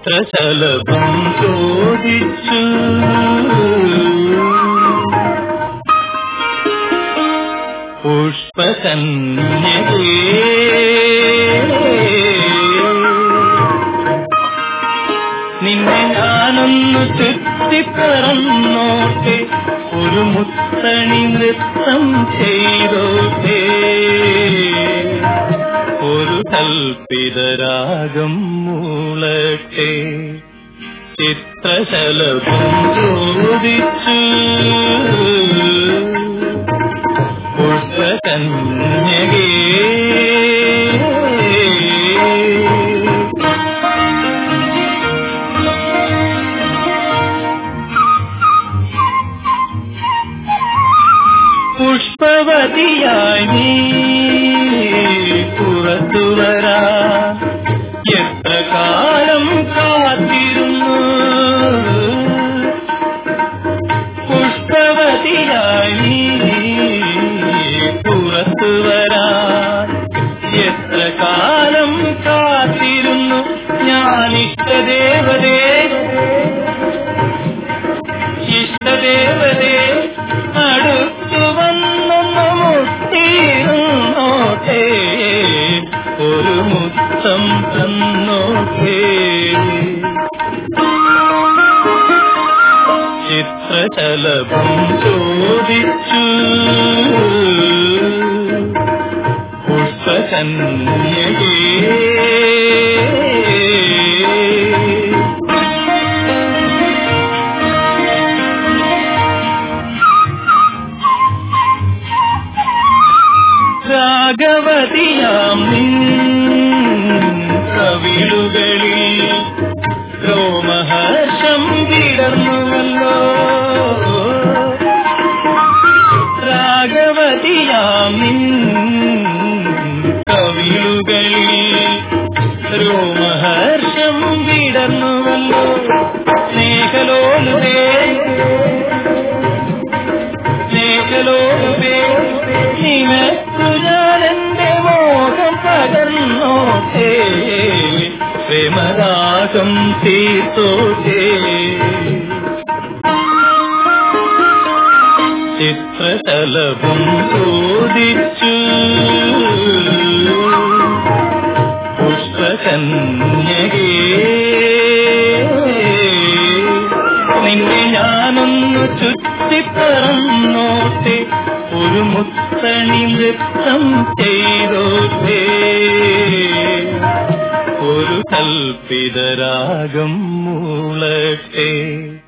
ചിത്രശലഭം ചോദിച്ചു പുഷ്പകന്യകേ നിന്നെ ഞാനൊന്നു ചുറ്റിപ്പറന്നോട്ടെ ഒരു മുത്തണി നൃത്തം ചെയ്തോട്ടെ ഒരു കൽപ്പിതരാഗം മൂളട്ടെ ചിത്രശലഭം ചോദിച്ചു പുഷ്പകന്യകേ പുഷ്പവതിയായി നീ പുറത്തു വരാ എത്ര കാലം കാത്തിരുന്നു പുഷ്പവതിയായി നീ പുറത്തു വരാ എത്ര കാലം കാത്തിരുന്നു ഞാൻ ഇഷ്ടദേവതേ ഇഷ്ടദേവതേ അടുത്തു വന്നൊന്നു മുട്ടിയിരുന്നോട്ടെ ഒരു മുത്തം തന്നോട്ടെ ചിത്രശലഭം ചോദിച്ചു പുഷ്പകന്യകേ രാഗവതിയാം നിൻ കവിളുകളിൽ രോമഹർഷം വിടർന്നുവല്ലോ രാഗവതിയാം നിൻ കവിളുകളിൽ രോമഹർഷം വിടർന്നുവല്ലോ സ്നേഹലോലുതേ സ്നേഹലോലുതേ നിനക്കു ഞാൻ എന്റെ മോഹം പകർന്നോട്ടേ പ്രേമരാഗം തീർത്തോട്ടേ ചിത്രശലഭം ചോദിച്ചു പുഷ്പകന്യകേ നിന്നെ ഞാനൊന്നു ചുറ്റിപ്പറന്നോട്ടെ ഒരു മുത്തണി നൃത്തം ചെയ്തോട്ടെ ഒരു കൽപ്പിതരാഗം മൂളട്ടെ